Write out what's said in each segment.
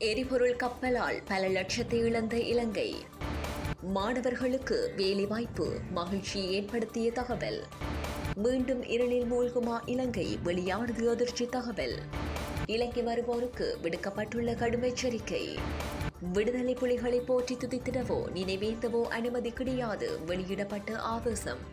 எரிபொருள் கப்பலால் பல லட்சத்தை இழந்த இலங்கை மாணவர்களுக்கு வேலைவாய்ப்பு மகிழ்ச்சி ஏற்படுத்திய தகவல் மீண்டும் இருளில் மூழ்குமா இலங்கை வெளியானது அதிர்ச்சி தகவல் இலங்கை வருவோருக்கு விடுக்கப்பட்டுள்ள கடும் எச்சரிக்கை விடுதலை புலிகளை போற்றி துதித்திடவோ நினைவேந்தவோ அனுமதி கிடையாது வெளியிடப்பட்ட ஆவேசம்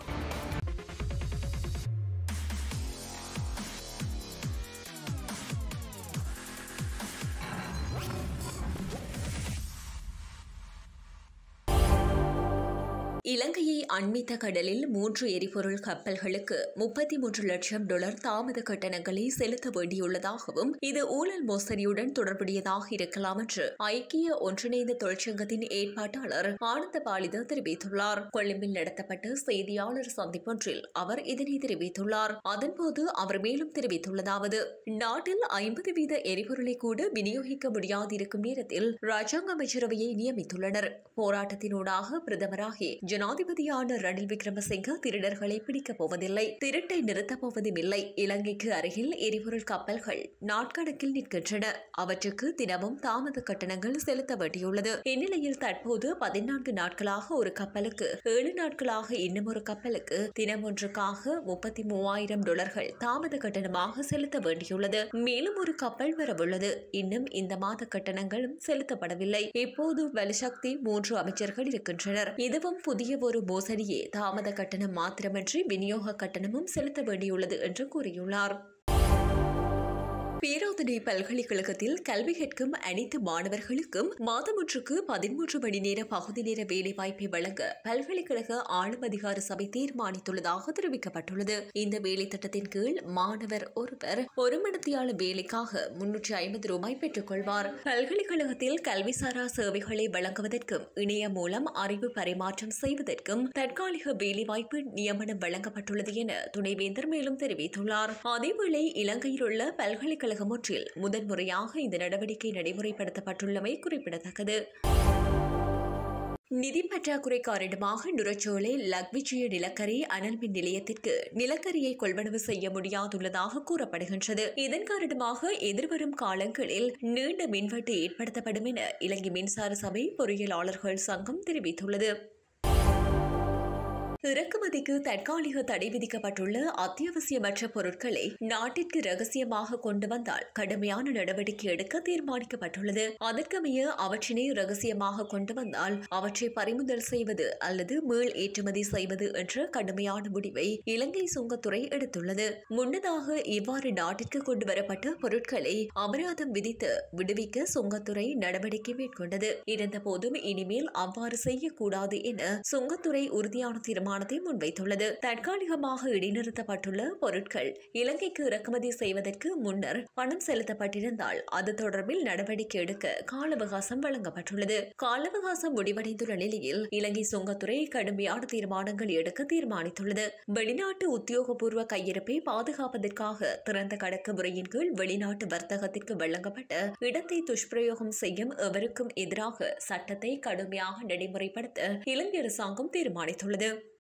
இலங்கையை அண்மித்த கடலில் மூன்று எரிபொருள் கப்பல்களுக்கு முப்பத்தி மூன்று லட்சம் டாலர் தாமத கட்டணங்களை செலுத்த வேண்டியுள்ளதாகவும் இது ஊழல் மோசடியுடன் தொடர்புடையதாக இருக்கலாம் என்று ஐக்கிய ஒன்றிணைந்த தொழிற்சங்கத்தின் ஏற்பாட்டாளர் ஆனந்த பாலித தெரிவித்துள்ளார் கொழும்பில் நடத்தப்பட்ட செய்தியாளர் சந்திப்பொன்றில் அவர் இதனை தெரிவித்துள்ளார் அதன்போது அவர் மேலும் தெரிவித்துள்ளதாவது நாட்டில் ஐம்பது வீத எரிபொருளை கூட விநியோகிக்க முடியாதிருக்கும் நேரத்தில் ராஜாங்க அமைச்சரவையை நியமித்துள்ளனர் போராட்டத்தினூடாக பிரதமராகி ஜனாதிபதியான ரணில் விக்ரமசிங்க திருடர்களை பிடிக்கப் போவதில்லை திருட்டை நிறுத்தப் போவதும் இல்லை இலங்கைக்கு அருகில் எரிபொருள் கப்பல்கள் நாட்கணக்கில் நிற்கின்றன அவற்றுக்கு தினமும் தாமத கட்டணங்கள் செலுத்த வேண்டியுள்ளது இந்நிலையில் தற்போது பதினான்கு நாட்களாக ஒரு கப்பலுக்கு ஏழு நாட்களாக இன்னும் ஒரு கப்பலுக்கு தினம் ஒன்றுக்காக முப்பத்தி மூவாயிரம் டாலர்கள் தாமத கட்டணமாக செலுத்த வேண்டியுள்ளது மேலும் ஒரு கப்பல் வரவுள்ளது இன்னும் இந்த மாத கட்டணங்களும் செலுத்தப்படவில்லை இப்போது வலுசக்தி மூன்று அமைச்சர்கள் இருக்கின்றனர் இதுவும் புதிய ஒரு மோசடியே தாமத கட்டணம் மாத்திரமன்றி விநியோக கட்டணமும் செலுத்த வேண்டியுள்ளது என்று கூறியுள்ளார் பேராதனை பல்கலைக்கழகத்தில் கல்வி கற்கும் அனைத்து மாணவர்களுக்கும் மாதமொன்றுக்கு பதிமூன்று மணி நேர பகுதி நேர வேலைவாய்ப்பை வழங்க பல்கலைக்கழக ஆளும் அதிகார சபை தீர்மானித்துள்ளதாக தெரிவிக்கப்பட்டுள்ளது இந்த வேலை திட்டத்தின் கீழ் மாணவர் ஒருவர் ஒரு மணித்தியால வேலைக்காக முன்னூற்றி ஐம்பது ரூபாய் பெற்றுக் கொள்வார் பல்கலைக்கழகத்தில் கல்விசாரா சேவைகளை வழங்குவதற்கும் இணையம் மூலம் அறிவு பரிமாற்றம் செய்வதற்கும் தற்காலிக வேலைவாய்ப்பு நியமனம் வழங்கப்பட்டுள்ளது என துணைவேந்தர் மேலும் தெரிவித்துள்ளார் அதேவேளை இலங்கையில் உள்ள பல்கலைக்கழக பல்கலைக்கழகம் ஒன்றில் முதன்முறையாக இந்த நடவடிக்கை நடைமுறைப்படுத்தப்பட்டுள்ளமை குறிப்பிடத்தக்கது நிதி பற்றாக்குறை காரணமாக நுரச்சோலை லக்விஜய நிலக்கரி அனல் மின் நிலையத்திற்கு நிலக்கரியை கொள்வனவு செய்ய முடியாதுள்ளதாக கூறப்படுகின்றது இதன் காரணமாக எதிர்வரும் காலங்களில் நீண்ட மின்வெட்டு ஏற்படுத்தப்படும் என இலங்கை மின்சார சபை பொறியியலாளர்கள் சங்கம் தெரிவித்துள்ளது இறக்குமதிக்கு தற்காலிக தடை விதிக்கப்பட்டுள்ள அத்தியாவசியமற்ற பொருட்களை நாட்டிற்கு ரகசியமாக கொண்டு வந்தால் கடுமையான நடவடிக்கை எடுக்க தீர்மானிக்கப்பட்டுள்ளது அதற்கமைய அவற்றினை ரகசியமாக கொண்டு வந்தால் அவற்றை பறிமுதல் செய்வது அல்லது மீள் ஏற்றுமதி செய்வது என்ற கடுமையான முடிவை இலங்கை சுங்கத்துறை எடுத்துள்ளது முன்னதாக இவ்வாறு நாட்டிற்கு கொண்டு வரப்பட்ட பொருட்களை அபராதம் விதித்து விடுவிக்க சுங்கத்துறை நடவடிக்கை மேற்கொண்டது இருந்தபோதும் இனிமேல் அவ்வாறு செய்யக்கூடாது என சுங்கத்துறை உறுதியான தீர்மானம் தீர்மானத்தை முன்வைத்துள்ளது தற்காலிகமாக இடைநிறுத்தப்பட்டுள்ள பொருட்கள் இலங்கைக்கு இறக்குமதி செய்வதற்கு முன்னர் பணம் செலுத்தப்பட்டிருந்தால் அது தொடர்பில் நடவடிக்கை எடுக்க கால அவகாசம் வழங்கப்பட்டுள்ளது கால அவகாசம் முடிவடைந்துள்ள நிலையில் இலங்கை சுங்கத்துறை கடுமையான தீர்மானங்கள் எடுக்க தீர்மானித்துள்ளது வெளிநாட்டு உத்தியோகபூர்வ கையிருப்பை பாதுகாப்பதற்காக திறந்த கடக்க முறையின் கீழ் வெளிநாட்டு வர்த்தகத்திற்கு வழங்கப்பட்ட இடத்தை துஷ்பிரயோகம் செய்யும் எவருக்கும் எதிராக சட்டத்தை கடுமையாக நடைமுறைப்படுத்த இலங்கை அரசாங்கம் தீர்மானித்துள்ளது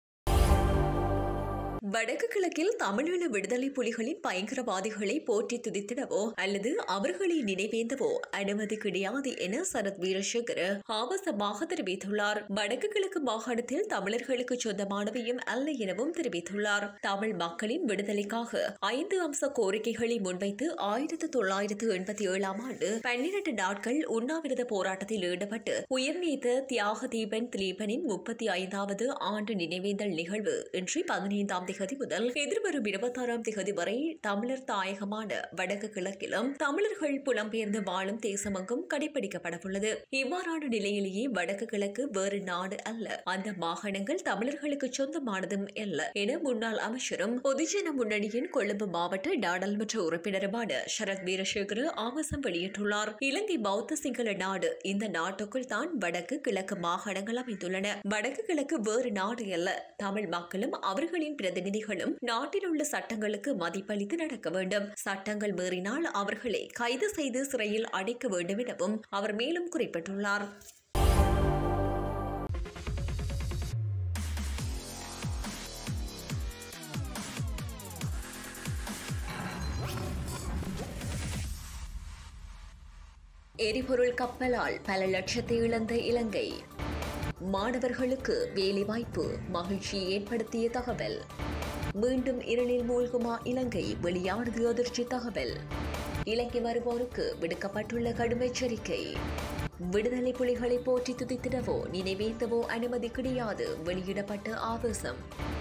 வடக்கு கிழக்கில் தமிழீழ விடுதலை புலிகளின் பயங்கரவாதிகளை போற்றி துதித்திடவோ அல்லது அவர்களை நினைவேந்தவோ அனுமதி கிடையாது என சரத் வீரசேகர ஆபாசமாக தெரிவித்துள்ளார் வடக்கு கிழக்கு மாகாணத்தில் தமிழர்களுக்கு சொந்தமானவையும் அல்ல எனவும் தெரிவித்துள்ளார் தமிழ் மக்களின் விடுதலைக்காக ஐந்து அம்ச கோரிக்கைகளை முன்வைத்து ஆயிரத்து தொள்ளாயிரத்து எண்பத்தி ஏழாம் ஆண்டு பன்னிரண்டு நாட்கள் உண்ணாவிரத போராட்டத்தில் ஈடுபட்டு உயிர்நீத்த தியாக தீபன் திலீபனின் முப்பத்தி ஐந்தாவது ஆண்டு நினைவேந்தல் நிகழ்வு இன்று பதினைந்தாம் திகதி முதல் எதிர்வரும் இருபத்தாறாம் திகதி வரை தமிழர் தாயகமான வடக்கு கிழக்கிலும் தமிழர்கள் புலம்பெயர்ந்து வாழும் தேசமெங்கும் கடைபிடிக்கப்படவுள்ளது இவ்வாறான நிலையிலேயே வடக்கு கிழக்கு வேறு நாடு அல்ல அந்த மாகாணங்கள் தமிழர்களுக்கு சொந்தமானதும் அல்ல என முன்னாள் அமைச்சரும் பொதுஜன முன்னணியின் கொழும்பு மாவட்ட நாடாளுமன்ற உறுப்பினருமான சரத் வீரசேகர ஆபாசம் வெளியிட்டுள்ளார் இலங்கை பௌத்த சிங்கள நாடு இந்த நாட்டுக்குள் தான் வடக்கு கிழக்கு மாகாணங்கள் அமைந்துள்ளன வடக்கு கிழக்கு வேறு நாடு அல்ல தமிழ் மக்களும் அவர்களின் பிரதிநிதிகளும் நாட்டில் உள்ள சட்டங்களுக்கு மதிப்பளித்து நடக்க வேண்டும் சட்டங்கள் மீறினால் அவர்களை கைது செய்து சிறையில் அடைக்க வேண்டும் எனவும் அவர் மேலும் குறிப்பிட்டுள்ளார் எரிபொருள் கப்பலால் பல லட்சத்தை இழந்த இலங்கை மாணவர்களுக்கு வேலைவாய்ப்பு மகிழ்ச்சி ஏற்படுத்திய தகவல் மீண்டும் இருளில் மூழ்குமா இலங்கை வெளியானது அதிர்ச்சி தகவல் இலங்கை வருவோருக்கு விடுக்கப்பட்டுள்ள கடும் எச்சரிக்கை விடுதலை புலிகளை போற்றி துதித்திடவோ நினைவேந்தவோ அனுமதி கிடையாது வெளியிடப்பட்ட ஆவேசம்